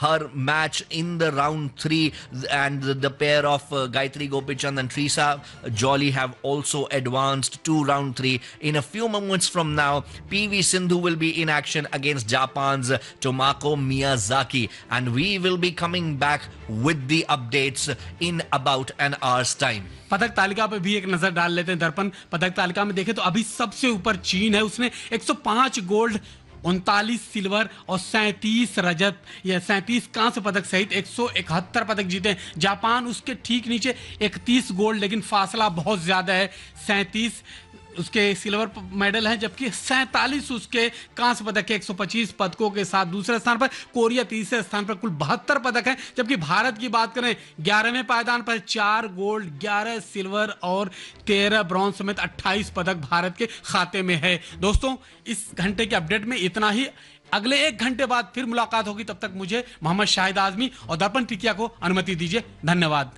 her match in the round three, and the, the pair of uh, Gayatri Gopichand and Teresa Jolly have also advanced to round three. In a few moments from now, PV Sindhu will be in action against Japan's Tomako Miyazaki, and we will be coming back with the updates in about an hour's time. पदक तालिका पे भी एक नजर डाल लेते हैं दर्पण पदक तालिका में देखें तो अभी सबसे ऊपर चीन है उसने 105 गोल्ड उनतालीस सिल्वर और सैंतीस रजत या सैंतीस कांस्य पदक सहित 171 पदक जीते हैं जापान उसके ठीक नीचे 31 गोल्ड लेकिन फासला बहुत ज्यादा है सैंतीस उसके सिल्वर मेडल हैं जबकि सैंतालीस उसके कांस्य पदक के 125 पदकों के साथ दूसरे स्थान पर कोरिया तीसरे स्थान पर कुल बहत्तर पदक हैं जबकि भारत की बात करें ग्यारहवें पायदान पर चार गोल्ड ग्यारह सिल्वर और तेरह ब्रॉन्ज समेत 28 पदक भारत के खाते में है दोस्तों इस घंटे के अपडेट में इतना ही अगले एक घंटे बाद फिर मुलाकात होगी तब तक मुझे मोहम्मद शाहिद आजमी और दर्पण टिकिया को अनुमति दीजिए धन्यवाद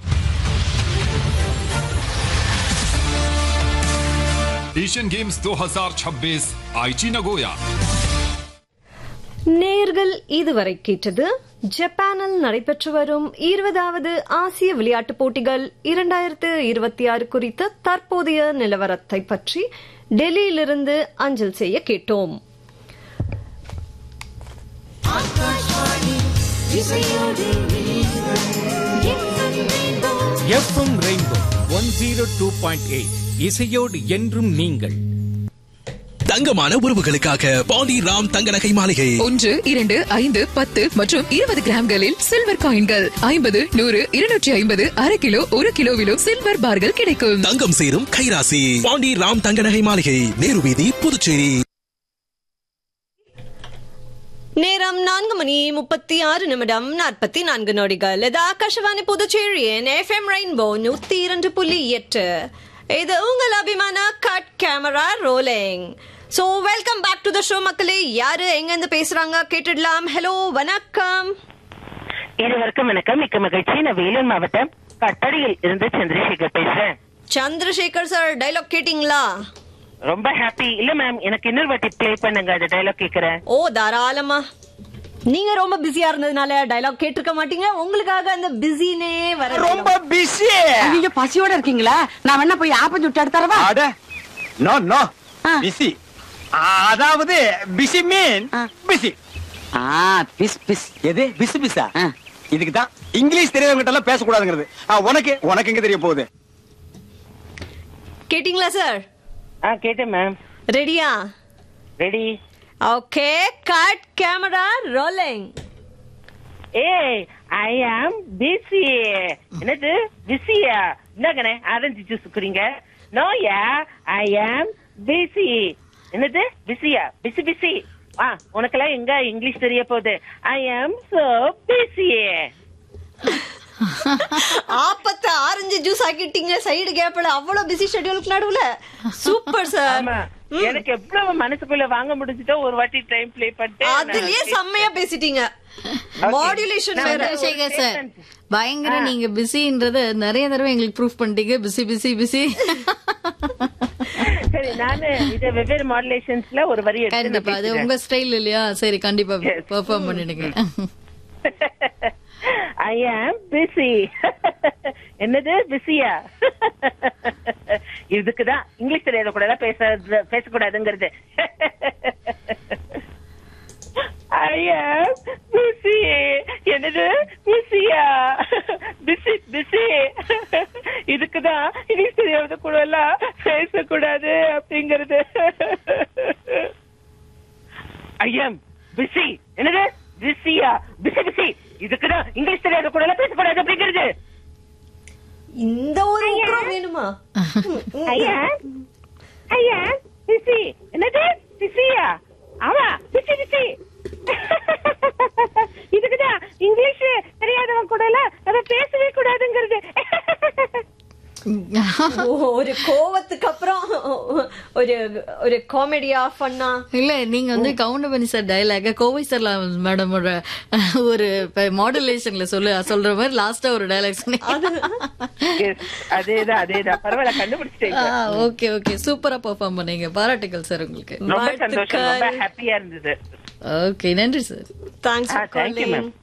एशियन गेम्स 2026 आईची नगोया நேர்கள் இதுவரை கேட்டது ஜப்பானில் நடைபெற்று வரும் இருபதாவது ஆசிய விளையாட்டுப் போட்டிகள் இரண்டாயிரத்து இருபத்தி ஆறு குறித்த தற்போதைய நிலவரத்தை பற்றி டெல்லியிலிருந்து அஞ்சல் செய்ய கேட்டோம் FM Rainbow one zero two point eight இசையோடு என்றும் நீங்கள் தங்கமான உறவுகளுக்காக பாண்டி ராம் தங்க நகை மாளிகை ஒன்று இரண்டு ஐந்து பத்து மற்றும் இருபது கிராம்களில் சில்வர் காயின்கள் ஐம்பது நூறு இருநூற்றி ஐம்பது அரை கிலோ ஒரு கிலோவிலும் சில்வர் பார்கள் கிடைக்கும் தங்கம் சேரும் கைராசி பாண்டி ராம் தங்க நகை மாளிகை நேரு வீதி புதுச்சேரி நேரம் நான்கு மணி முப்பத்தி ஆறு நிமிடம் நாற்பத்தி நான்கு நொடிகள் இது ஆகாஷவாணி புதுச்சேரியின் எஃப்எம் ரெயின்போ நூத்தி இரண்டு புள்ளி எட்டு இது உங்கள் அபிமான cut camera rolling so welcome back to the show மக்களே யாரு எங்க இருந்து பேசுறாங்க கேட்டுடலாம் ஹலோ வணக்கம் இருவருக்கும் வணக்கம் மிக்க மகிழ்ச்சி நான் வேலூர் மாவட்டம் கட்டடியில் இருந்து சந்திரசேகர் பேசுறேன் சந்திரசேகர் சார் டைலாக் கேட்டிங்களா ரொம்ப ஹாப்பி இல்ல மேம் எனக்கு இன்னொரு வாட்டி ப்ளே பண்ணுங்க அந்த டைலாக் கேக்குறேன் ஓ தாராளமா நீங்க ரொம்ப பிஸியா இருந்ததுனால டைலாக் கேட்டிருக்க மாட்டீங்க உங்களுக்காக அந்த பிஸினே வர ரொம்ப பிஸி ஐயோ பசியோட இருக்கீங்களா நான் வேணா போய் ஆப்பம் சுட்டு எடுத்து தரவா அட நோ நோ ஆ. பிஸி அதாவது பிஸி மீன் ஆ. பிஸி ஆ பிஸ் பிஸ் எது பிஸி பிஸா ஆ. இதுக்கு தான் இங்கிலீஷ் தெரியாதவங்க எல்லாம் பேசக்கூடாதுங்கிறது ஆ, உனக்கு உனக்கு எங்க தெரிய போகுது கேட்டிங்களா சார் ஆ கேட்டேன் மேம் ரெடியா ready okay cut camera rolling ஏய் ஐ ஆம் பிஸி என்னது பிஸியா என்னங்கண்ணே ஆரஞ்சு ஜூஸ் குடிங்க நோயா ஐ ஆம் பிஸி என்னது பிஸியா பிஸி பிஸி ஆ உனக்கெல்லாம் எங்க இங்கிலீஷ் தெரிய போகுது ஐ ஆம் சோ பிஸி ஆப்பத்த ஆரஞ்சு ஜூஸ் ஆக்கிட்டீங்க சைடு கேப்ல அவ்வளவு பிஸி ஷெட்யூலுக்கு நடுவுல சூப்பர் சார் ஆமா எனக்கு எவ்வளவு மனசுக்குள்ள வாங்க முடிஞ்சுட்டோ ஒரு வாட்டி டைம் ப்ளே பண்ணிட்டு அதுலயே செம்மையா பேசிட்டீங்க மாடுலேஷன் வேற சந்திரசேகர் சார் பயங்கர நீங்க பிஸின்றத நிறைய தடவை எங்களுக்கு ப்ரூஃப் பண்ணிட்டீங்க பிஸி பிஸி பிஸி சரி நானு இத வெவ்வேறு மாடுலேஷன்ஸ்ல ஒரு வரி எடுத்து நான் கண்டிப்பா அது பேசுறேன். உங்க ஸ்டைல் இல்லையா சரி கண்டிப்பா Yes. பெர்ஃபார்ம் பண்ணிடுங்க ஐ ஆம் பிஸி என்னது பிஸியா இதுக்குதான் இங்கிலீஷ் தெரியாத கூட எல்லாம் பேச பேசக்கூடாதுங்கிறது ஐ ஆம் பிஸி என்னது பிஸியா பிஸி பிஸி இதுக்குதான் இங்கிலீஷ் தெரியாத கூட எல்லாம் பேசக்கூடாது அப்படிங்கிறது ஐ ஆம் பிஸி என்னது பிஸியா பிஸி பிஸி இதுக்குதான் இங்கிலீஷ் தெரியாத கூட எல்லாம் பேசக்கூடாது அப்படிங்கிறது இந்த ஒரு உக்ரம் வேணுமா ஐயா ஐயா பிஸி என்னது பிஸியா ஆமா பிஸி பிஸி இதுக்குதான் இங்கிலீஷ் தெரியாதவங்க கூட எல்லாம் அதை பேசவே கூடாதுங்கிறது ஓ, ஒரு கோவத்துக்கு அப்புறம் ஒரு ஒரு காமெடியா ஃபன்னா இல்ல நீங்க வந்து கவுண்ட் பண்ணி சார் டயலாக கோவை சார் மேடமோட ஒரு மாடுலேஷன்ல சொல்லு சொல்ற மாதிரி லாஸ்டா ஒரு டயலாக் சொன்னீங்க Yes, அதேதான் அதேதான் பரவாயில்ல கண்டுபிடிச்சிட்டேன் ஓகே ஓகே சூப்பரா பெர்ஃபார்ம் பண்ணீங்க பாராட்டுகள் சார் உங்களுக்கு ரொம்ப சந்தோஷம் ரொம்ப ஹாப்பியா இருந்தது ஓகே நன்றி sir thanks Ah, thank you, ma'am.